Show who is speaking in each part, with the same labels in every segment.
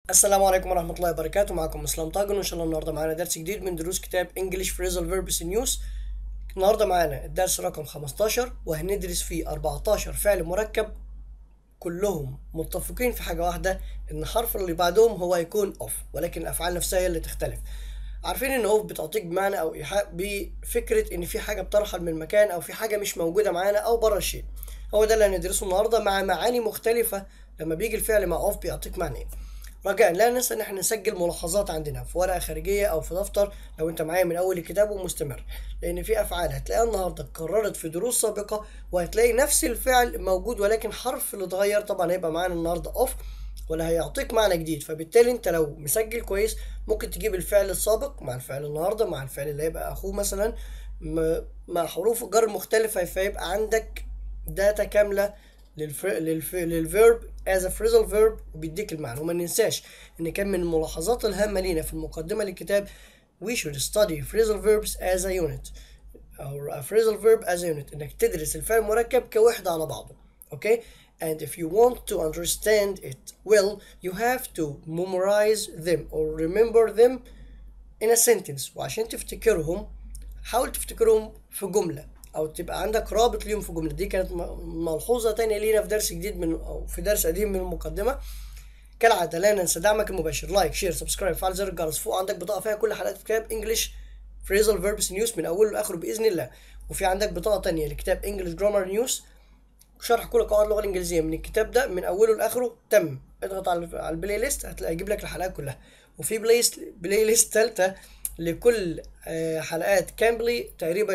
Speaker 1: السلام عليكم ورحمة الله وبركاته معكم اسلام طاجن وان شاء الله النهارده معانا درس جديد من دروس كتاب انجلش فريزل فيربس نيوز النهارده معانا الدرس رقم 15 وهندرس فيه 14 فعل مركب كلهم متفقين في حاجة واحدة ان الحرف اللي بعدهم هو هيكون اوف ولكن الافعال نفسها هي اللي تختلف عارفين ان اوف بتعطيك بمعنى او ايحاء بفكرة ان في حاجة بترحل من مكان او في حاجة مش موجودة معانا او بره الشيء هو ده اللي هندرسه النهارده مع معاني مختلفة لما بيجي الفعل مع اوف بيعطيك معنى ايه رجاء لا ننسى ان احنا نسجل ملاحظات عندنا في ورقه خارجيه او في دفتر لو انت معايا من اول الكتاب ومستمر لان في افعال هتلاقيها النهارده اتكررت في دروس سابقه وهتلاقي نفس الفعل موجود ولكن حرف اللي اتغير طبعا هيبقى معانا النهارده اوف ولا هيعطيك معنى جديد فبالتالي انت لو مسجل كويس ممكن تجيب الفعل السابق مع الفعل النهارده مع الفعل اللي هيبقى اخوه مثلا مع حروف الجر المختلفه فيبقى عندك داتا كامله للف... للف... للفيرب as a phrasal verb وبيديك المعنى وما ننساش ان كان من الملاحظات الهامه لينا في المقدمه للكتاب we should study phrasal verbs as a unit or a phrasal verb as a unit انك تدرس الفعل المركب كوحده على بعضه اوكي okay? and if you want to understand it well you have to memorize them or remember them in a sentence وعشان تفتكرهم حاول تفتكرهم في جمله او تبقى عندك رابط ليهم في جمله دي كانت ملحوظه تانية لينا في درس جديد من او في درس قديم من المقدمه كالعاده لا ننسى دعمك المباشر لايك شير سبسكرايب فعل زر الجرس فوق عندك بطاقه فيها كل حلقات كتاب انجلش فريزل فيربس نيوز من اوله لاخره باذن الله وفي عندك بطاقه تانية لكتاب انجلش جرامر نيوز شرح كل قواعد اللغه الانجليزيه من الكتاب ده من اوله لاخره تم اضغط على البلاي ليست هتلاقي يجيب لك الحلقات كلها وفي بلاي بلاي ليست ثالثه لكل حلقات كامبلي تقريبا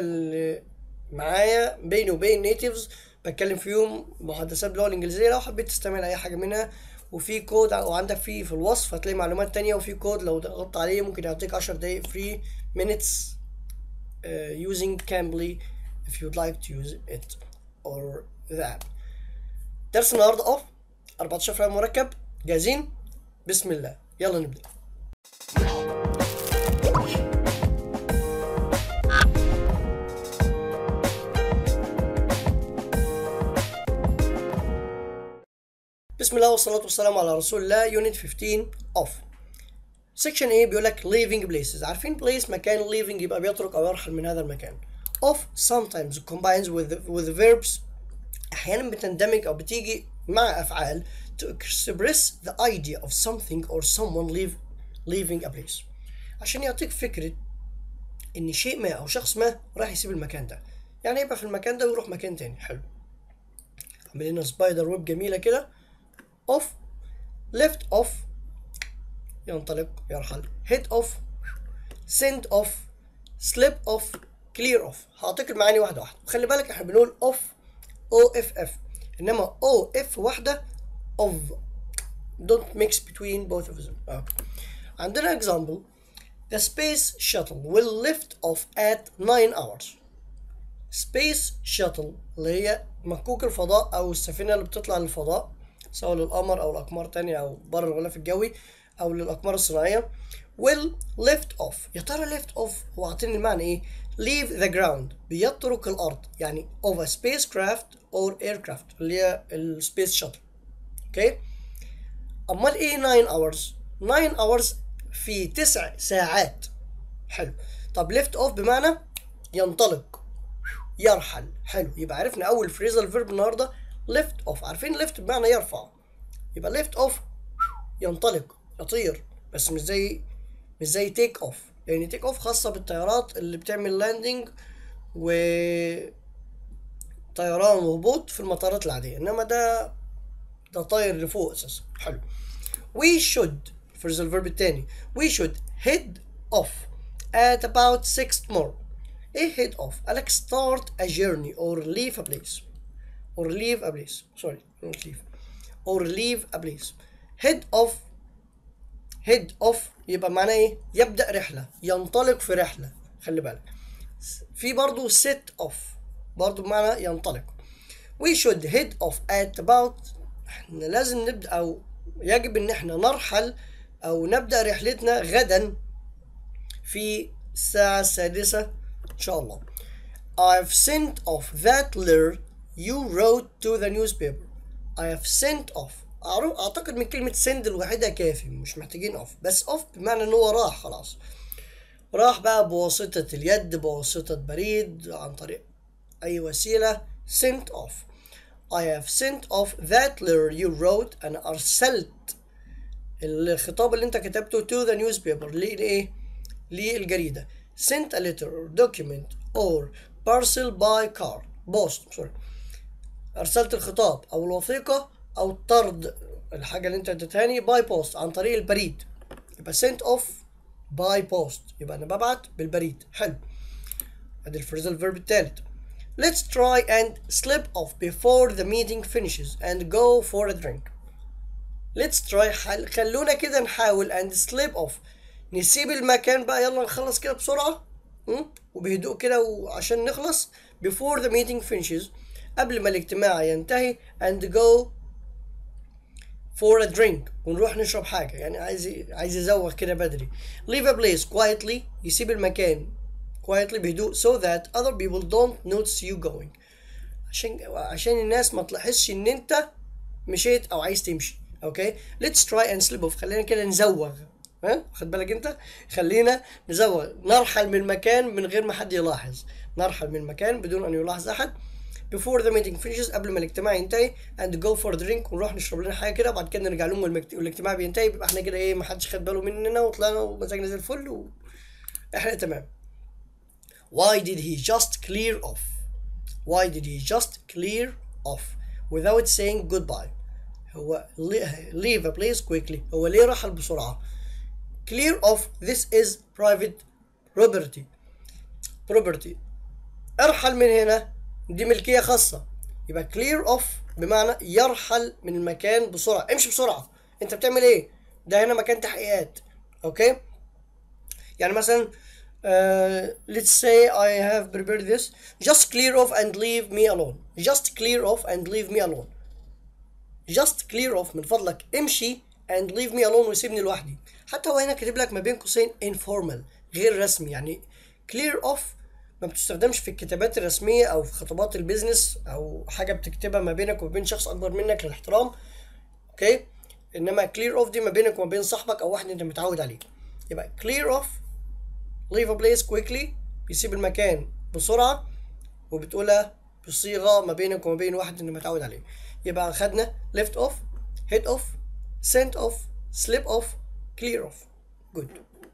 Speaker 1: معايا بيني وبين نيتيفز بتكلم فيهم محادثات باللغه الانجليزيه لو حبيت تستعمل اي حاجه منها وفي كود وعندك في في الوصف هتلاقي معلومات تانية وفي كود لو ضغطت عليه ممكن يعطيك 10 دقايق فري minutes uh, using Cambly if you'd like to use it or that درس النهارده اوف 14 فعل مركب جاهزين بسم الله يلا نبدأ بسم الله والصلاة والسلام على رسول الله يونت 15 اوف سيكشن ايه بيقول لك leaving places عارفين place مكان leaving يبقى بيترك او يرحل من هذا المكان off sometimes combines with with verbs احيانا بتندمج او بتيجي مع افعال to express the idea of something or someone leave leaving a place عشان يعطيك فكرة ان شيء ما او شخص ما راح يسيب المكان ده يعني يبقى في المكان ده ويروح مكان تاني حلو عامل لنا سبايدر ويب جميلة كده off left off ينطلق يرحل head off send off slip off clear off هعطيك المعاني واحدة واحدة وخلي بالك احنا بنقول off o f f انما o f واحدة of don't mix between both of them okay. عندنا example the space shuttle will lift off at 9 hours space shuttle اللي هي مكوك الفضاء او السفينة اللي بتطلع للفضاء سواء للقمر او الاقمار تانية او بره الغلاف الجوي او للاقمار الصناعيه will lift off يا ترى lift off هو عاطيني المعنى ايه leave the ground بيترك الارض يعني of a spacecraft or aircraft اللي هي السبيس شاتل اوكي امال ايه 9 hours 9 hours في 9 ساعات حلو طب lift off بمعنى ينطلق يرحل حلو يبقى عرفنا اول فريزل فيرب النهارده ليفت اوف عارفين ليفت بمعنى يرفع يبقى ليفت اوف ينطلق يطير بس مش زي مش زي تيك اوف لان تيك اوف خاصه بالطيارات اللي بتعمل لاندنج و طيران وهبوط في المطارات العاديه انما ده ده طاير لفوق اساسا حلو we should فرز الفيرب التاني we should head off at about 6 tomorrow ايه head off قالك start a journey or leave a place or leave a place sorry don't leave or leave a place head off head off يبقى معناه ايه يبدأ رحلة ينطلق في رحلة خلي بالك في برضو set off برضو بمعنى ينطلق we should head off at about احنا لازم نبدأ او يجب ان احنا نرحل او نبدأ رحلتنا غدا في الساعة السادسة ان شاء الله I've sent off that letter you wrote to the newspaper I have sent off أعرف- اعتقد من كلمة send الوحيدة كافي مش محتاجين off بس off بمعنى ان هو راح خلاص راح بقى بواسطة اليد بواسطة بريد عن طريق أي وسيلة sent off I have sent off that letter you wrote أنا أرسلت الخطاب اللي أنت كتبته to the newspaper ليه لإيه؟ للجريدة sent a letter or document or parcel by car post sorry أرسلت الخطاب أو الوثيقة أو الطرد الحاجة اللي أنت اديتهاني by post عن طريق البريد يبقى sent off by post يبقى أنا ببعت بالبريد حلو ادي الفريزل فيرب التالت Let's try and slip off before the meeting finishes and go for a drink. Let's try حل... خلونا كده نحاول and slip off نسيب المكان بقى يلا نخلص كده بسرعة م? وبهدوء كده وعشان نخلص before the meeting finishes قبل ما الاجتماع ينتهي and go for a drink ونروح نشرب حاجة يعني عايز عايز يزوغ كده بدري leave a place quietly يسيب المكان quietly بهدوء so that other people don't notice you going عشان عشان الناس ما تلاحظش ان انت مشيت او عايز تمشي اوكي let's try and slip off خلينا كده نزوغ ها خد بالك انت خلينا نزوغ نرحل من المكان من غير ما حد يلاحظ نرحل من المكان بدون ان يلاحظ احد before the meeting finishes قبل ما الاجتماع ينتهي and go for a drink ونروح نشرب لنا حاجه كده بعد كده نرجع لهم والمجت- والاجتماع بينتهي بيبقى احنا كده ايه ما حدش خد باله مننا وطلعنا ومزاجنا زي الفل واحنا تمام Why did he just clear off? Why did he just clear off without saying goodbye? هو le- leave a place quickly هو ليه رحل بسرعة؟ Clear off this is private property property ارحل من هنا دي ملكية خاصة يبقى clear off بمعنى يرحل من المكان بسرعة امشي بسرعة انت بتعمل ايه؟ ده هنا مكان تحقيقات اوكي؟ يعني مثلا uh, let's say I have prepared this just clear off and leave me alone just clear off and leave me alone just clear off من فضلك امشي and leave me alone وسيبني لوحدي حتى هو هنا كاتب لك ما بين قوسين informal غير رسمي يعني clear off ما بتستخدمش في الكتابات الرسمية أو في خطابات البيزنس أو حاجة بتكتبها ما بينك وبين شخص أكبر منك للاحترام أوكي إنما clear off دي ما بينك وما بين صاحبك أو واحد أنت متعود عليه يبقى clear off leave a place quickly بيسيب المكان بسرعة وبتقولها بصيغة ما بينك وما بين واحد انت متعود عليه يبقى خدنا left off head off sent off slip off clear off good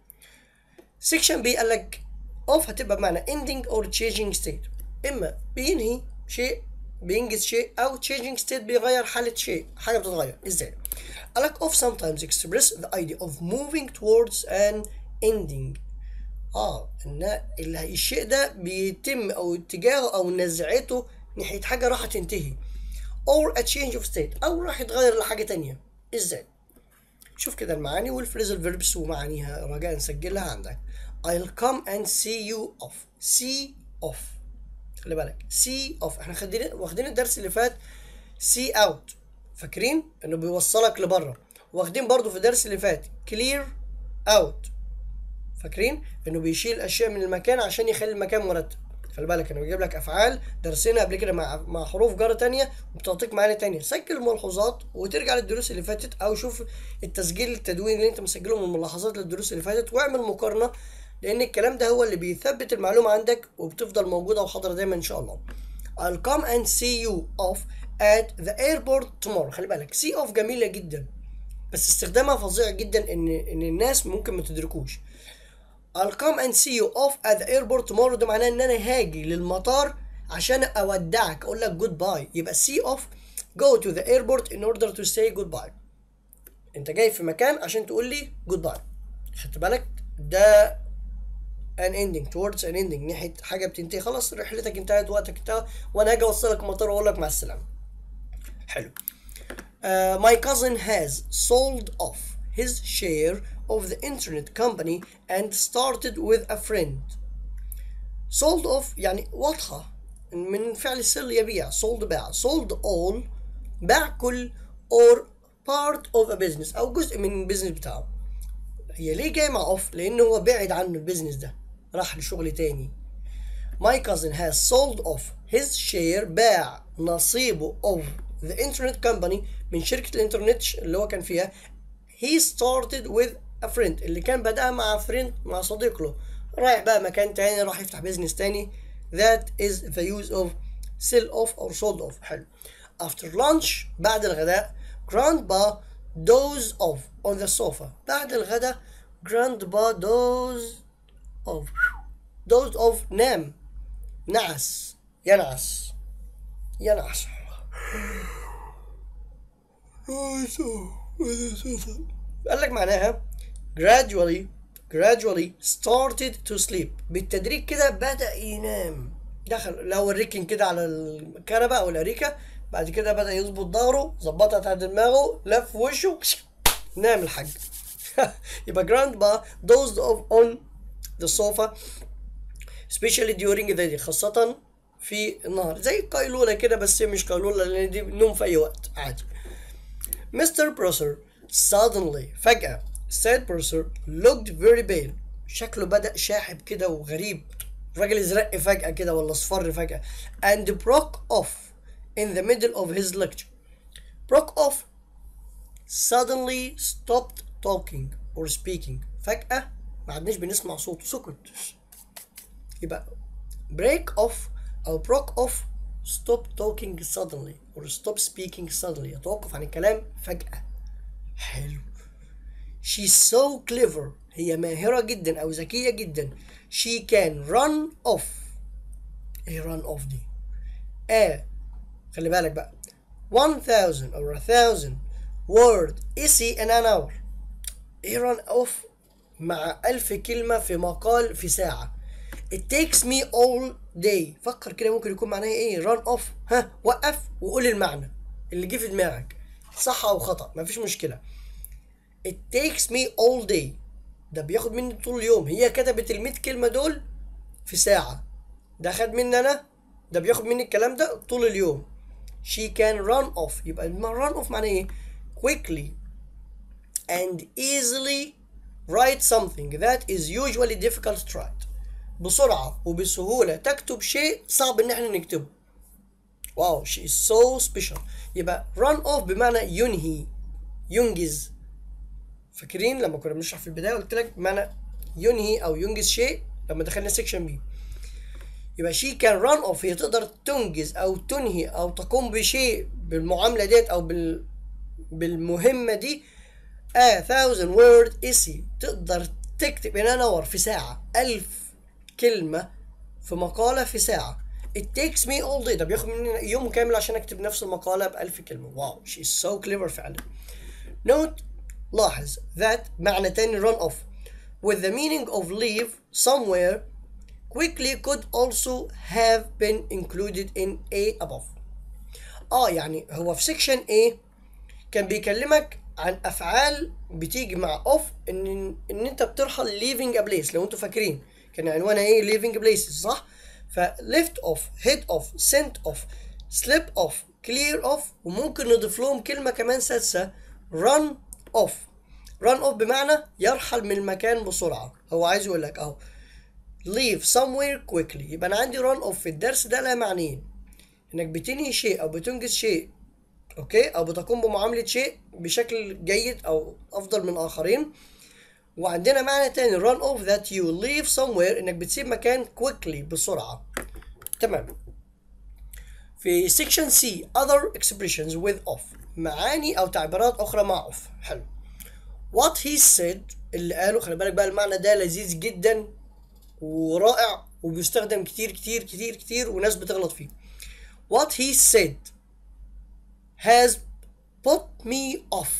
Speaker 1: section B قال لك off هتبقى بمعنى ending or changing state اما بينهي شيء بينجز شيء او changing state بيغير حالة شيء حاجة بتتغير ازاي قال لك off sometimes express the idea of moving towards an ending اه ان اللي- الشيء ده بيتم او اتجاهه او نزعته ناحية حاجة راح تنتهي or a change of state او راح يتغير لحاجة تانية ازاي شوف كده المعاني والفريزل فيربس ومعانيها رجاء نسجلها عندك I'll come and see you off see off خلي بالك see off احنا خدين واخدين الدرس اللي فات see out فاكرين انه بيوصلك لبره واخدين برضو في الدرس اللي فات clear out فاكرين انه بيشيل اشياء من المكان عشان يخلي المكان مرتب خلي بالك انه بيجيب لك افعال درسنا قبل كده مع مع حروف جر تانية وبتعطيك معاني تانية سجل الملحوظات وترجع للدروس اللي فاتت او شوف التسجيل التدوين اللي انت مسجله من الملاحظات للدروس اللي فاتت واعمل مقارنة لان الكلام ده هو اللي بيثبت المعلومة عندك وبتفضل موجودة وحاضرة دايما ان شاء الله I'll come and see you off at the airport tomorrow خلي بالك see off جميلة جدا بس استخدامها فظيع جدا ان ان الناس ممكن ما تدركوش I'll come and see you off at the airport tomorrow ده معناه ان انا هاجي للمطار عشان اودعك اقول لك جود باي يبقى see off go to the airport in order to say goodbye انت جاي في مكان عشان تقول لي جود باي خدت بالك ده an ending towards an ending ناحيه حاجه بتنتهي خلاص رحلتك انتهت وقتك انتهى وانا هاجي اوصلك المطار واقول لك مع السلامه حلو Uh, my cousin has sold off his share of the internet company and started with a friend. sold off يعني واضحة من فعل السر يبيع sold باع sold all باع كل or part of a business أو جزء من البيزنس بتاعه هي ليه جاي مع off لأنه هو بعد عنه البيزنس ده راح لشغل تاني My cousin has sold off his share باع نصيبه of the internet company من شركة الانترنت اللي هو كان فيها he started with a friend اللي كان بدأها مع فريند مع صديق له رايح بقى مكان تاني راح يفتح بيزنس تاني that is the use of sell off or sold off حلو after lunch بعد الغداء grandpa doze off on the sofa بعد الغداء grandpa doze off doze off نام نعس ينعس ينعس قال لك معناها gradually gradually started to sleep بالتدريج كده بدأ ينام دخل لو الركن كده على الكنبة أو الأريكة بعد كده بدأ يظبط ظهره ظبطها تحت دماغه لف وشه نام الحاج يبقى grandpa dozed off on the sofa especially during the day خاصة في النهار زي قيلولة كده بس هي مش قيلولة لأن دي نوم في أي وقت عادي Mr. Prosser suddenly فجأة said Prosser looked very pale شكله بدأ شاحب كده وغريب الراجل ازرق فجأة كده ولا اصفر فجأة and broke off in the middle of his lecture broke off suddenly stopped talking or speaking فجأة ما عدناش بنسمع صوته سكت يبقى break off أو broke off stop talking suddenly or stop speaking suddenly يتوقف عن الكلام فجأة حلو she's so clever هي ماهرة جدا أو ذكية جدا she can run off ايه run off دي آه خلي بالك بقى 1000 or 1000 word essay in an hour ايه run off مع ألف كلمة في مقال في ساعة It takes me all day فكر كده ممكن يكون معناها ايه run off ها وقف وقول المعنى اللي جه في دماغك صح او خطأ مفيش مشكلة It takes me all day ده بياخد مني طول اليوم هي كتبت ال 100 كلمة دول في ساعة ده خد مني انا ده بياخد مني الكلام ده طول اليوم she can run off يبقى run off معناه ايه quickly and easily write something that is usually difficult to write بسرعة وبسهولة تكتب شيء صعب ان احنا نكتبه واو she is so special يبقى run off بمعنى ينهي ينجز فاكرين لما كنا بنشرح في البداية قلت لك بمعنى ينهي او ينجز شيء لما دخلنا سيكشن بي يبقى she can run off هي تقدر تنجز او تنهي او تقوم بشيء بالمعاملة ديت او بال بالمهمة دي a thousand word essay تقدر تكتب in an hour في ساعة ألف كلمة في مقالة في ساعة it takes me all day ده بياخد مني يوم كامل عشان اكتب نفس المقالة بألف كلمة واو she is so clever فعلا note لاحظ that معنى تاني run off with the meaning of leave somewhere quickly could also have been included in A above اه يعني هو في section A كان بيكلمك عن افعال بتيجي مع اوف ان ان انت بترحل leaving a place لو انتوا فاكرين كان عنوانها ايه living places صح ف left off head off sent off slip off clear off وممكن نضيف لهم كلمة كمان سادسة run off run off بمعنى يرحل من المكان بسرعة هو عايز يقول لك اهو leave somewhere quickly يبقى انا عندي run off في الدرس ده لها معنيين انك بتنهي شيء او بتنجز شيء اوكي او بتقوم بمعاملة شيء بشكل جيد او افضل من اخرين وعندنا معنى تاني run off that you leave somewhere انك بتسيب مكان quickly بسرعة تمام في section C other expressions with off معاني او تعبيرات اخرى مع off حلو what he said اللي قاله خلي بالك بقى المعنى ده لذيذ جدا ورائع وبيستخدم كتير كتير كتير كتير وناس بتغلط فيه what he said has put me off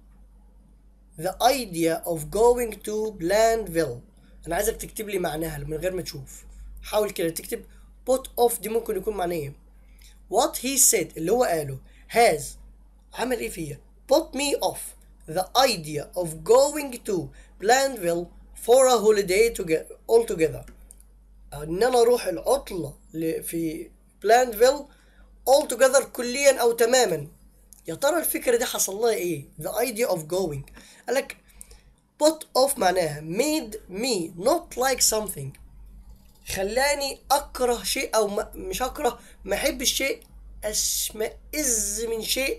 Speaker 1: the idea of going to Blandville انا عايزك تكتب لي معناها من غير ما تشوف حاول كده تكتب put off دي ممكن يكون معناه ايه what he said اللي هو قاله has عمل ايه فيا put me off the idea of going to Blandville for a holiday together all together ان انا اروح العطلة ل- في بلاندفيل all together كليا او تماما يا ترى الفكرة دي حصل لها ايه the idea of going قالك put off معناها made me not like something خلاني اكره شيء او ما مش اكره ما احبش شيء اشمئز من شيء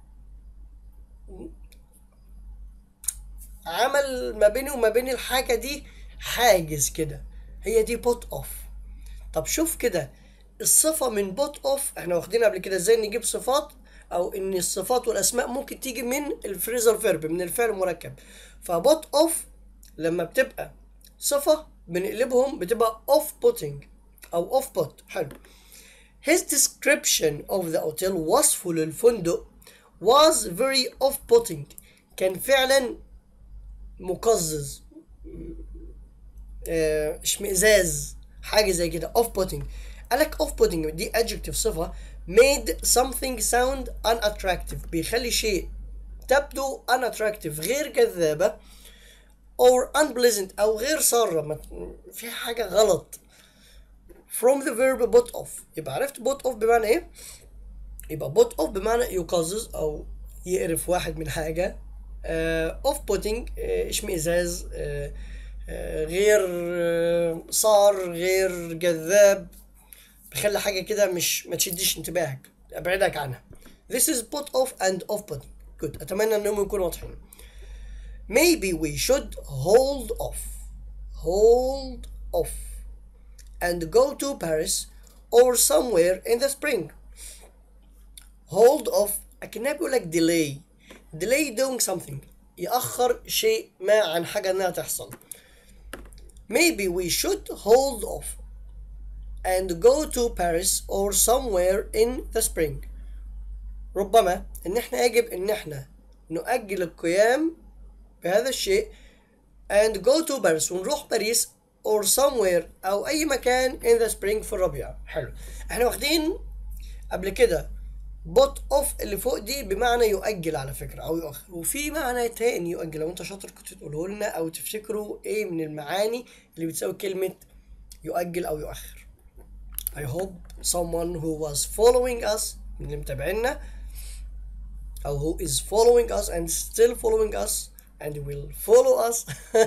Speaker 1: عمل ما بيني وما بين الحاجة دي حاجز كده هي دي بوت اوف طب شوف كده الصفة من بوت اوف احنا واخدين قبل كده ازاي نجيب صفات او ان الصفات والاسماء ممكن تيجي من الفريزر فيرب من الفعل المركب فبوت اوف لما بتبقى صفة بنقلبهم بتبقى اوف بوتنج او اوف بوت حلو His description of the hotel وصفه للفندق was very off-putting كان فعلا مقزز آه، اشمئزاز حاجة زي كده off-putting قالك off-putting دي adjective صفة made something sound unattractive بيخلي شيء تبدو unattractive غير جذابة or unpleasant أو غير سارة ما- في حاجة غلط from the verb put off يبقى عرفت put off بمعنى ايه؟ يبقى put off بمعنى يقزز او يقرف واحد من حاجة آه off putting آه اشمئزاز آه آه غير آه صار غير جذاب بيخلي حاجة كده مش ما تشديش انتباهك ابعدك عنها this is put off and off putting good اتمنى انهم يكونوا واضحين maybe we should hold off hold off and go to Paris or somewhere in the spring. Hold off أكنها بيقول لك delay delay doing something يأخر شيء ما عن حاجة إنها تحصل. Maybe we should hold off and go to Paris or somewhere in the spring. ربما إن إحنا يجب إن إحنا نؤجل القيام بهذا الشيء and go to Paris ونروح باريس or somewhere أو أي مكان in the spring في الربيع حلو احنا واخدين قبل كده بوت اوف اللي فوق دي بمعنى يؤجل على فكرة أو يؤخر وفي معنى تاني يؤجل لو أنت شاطر كنت تقوله لنا أو تفتكروا إيه من المعاني اللي بتساوي كلمة يؤجل أو يؤخر I hope someone who was following us من اللي متابعينا أو who is following us and still following us and will follow us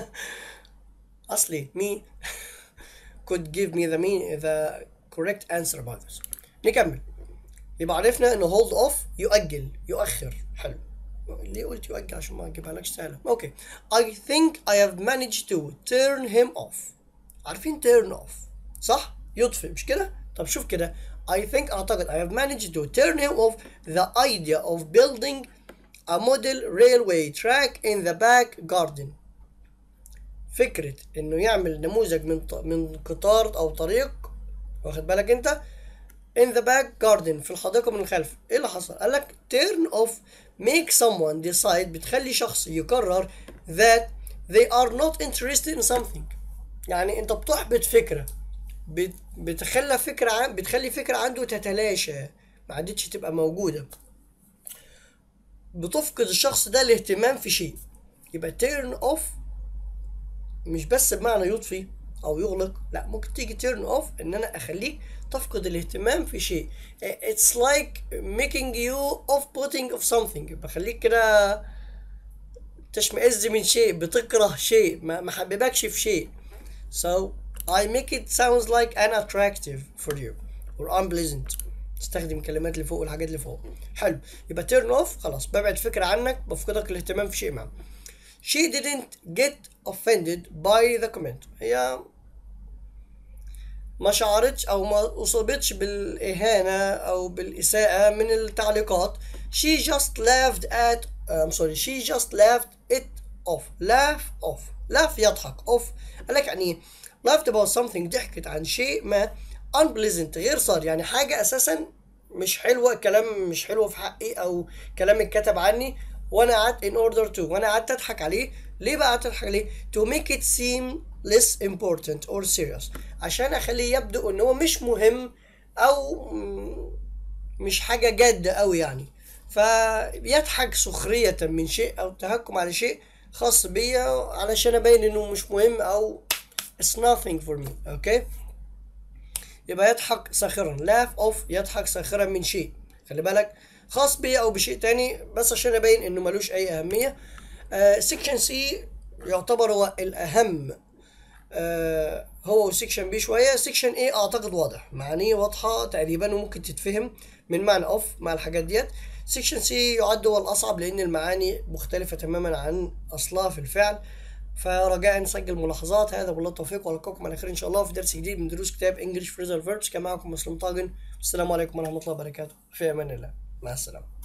Speaker 1: أصلي me could give me the mean the correct answer about this نكمل يبقى عرفنا ان hold off يؤجل يؤخر حلو ليه قلت يؤجل عشان ما اجيبها لكش سهله اوكي I think I have managed to turn him off عارفين turn off صح يطفئ مش كده طب شوف كده I think اعتقد I have managed to turn him off the idea of building a model railway track in the back garden فكرة انه يعمل نموذج من ط- من قطار او طريق واخد بالك انت in the back garden في الحديقة من الخلف ايه اللي حصل قال لك turn off make someone decide بتخلي شخص يقرر that they are not interested in something يعني انت بتحبط فكرة بت- بتخلى فكرة عن بتخلي فكرة عنده تتلاشى ما عادتش تبقى موجودة بتفقد الشخص ده الاهتمام في شيء يبقى turn off مش بس بمعنى يطفي او يغلق لا ممكن تيجي turn off ان انا اخليك تفقد الاهتمام في شيء it's like making you off putting of something بخليك كده تشمئز من شيء بتكره شيء ما ما حببكش في شيء so I make it sounds like unattractive for you or unpleasant استخدم الكلمات اللي فوق والحاجات اللي فوق حلو يبقى turn off خلاص ببعد فكرة عنك بفقدك الاهتمام في شيء ما she didn't get offended by the comment هي ما شعرتش او ما اصابتش بالاهانه او بالاساءه من التعليقات she just laughed at I'm sorry she just laughed it off laugh off laugh يضحك off قال لك يعني إيه؟ laughed about something ضحكت عن شيء ما unpleasant غير صار يعني حاجه اساسا مش حلوه كلام مش حلو في حقي او كلام اتكتب عني وانا قعدت in order to وانا قعدت اضحك عليه ليه بقى قعدت اضحك عليه to make it seem less important or serious عشان اخليه يبدو ان هو مش مهم او م- مش حاجه جاده قوي يعني فيضحك سخريه من شيء او تهكم على شيء خاص بيا علشان ابين انه مش مهم او it's nothing for me اوكي يبقى يضحك ساخرا laugh off يضحك ساخرا من شيء خلي بالك خاص بيا او بشيء تاني بس عشان ابين انه ملوش اي اهميه سيكشن سي يعتبر هو الاهم آه هو وسيكشن بي شويه سيكشن ايه اعتقد واضح معانيه واضحه تقريبا وممكن تتفهم من معنى اوف مع الحاجات ديت سيكشن سي يعد هو الاصعب لان المعاني مختلفه تماما عن اصلها في الفعل فرجاء نسجل ملاحظات هذا بالله التوفيق والقاكم على خير ان شاء الله في درس جديد من دروس كتاب انجلش فريزر فيربس كان معكم مسلم طاجن والسلام عليكم ورحمه الله وبركاته في امان الله مع السلامه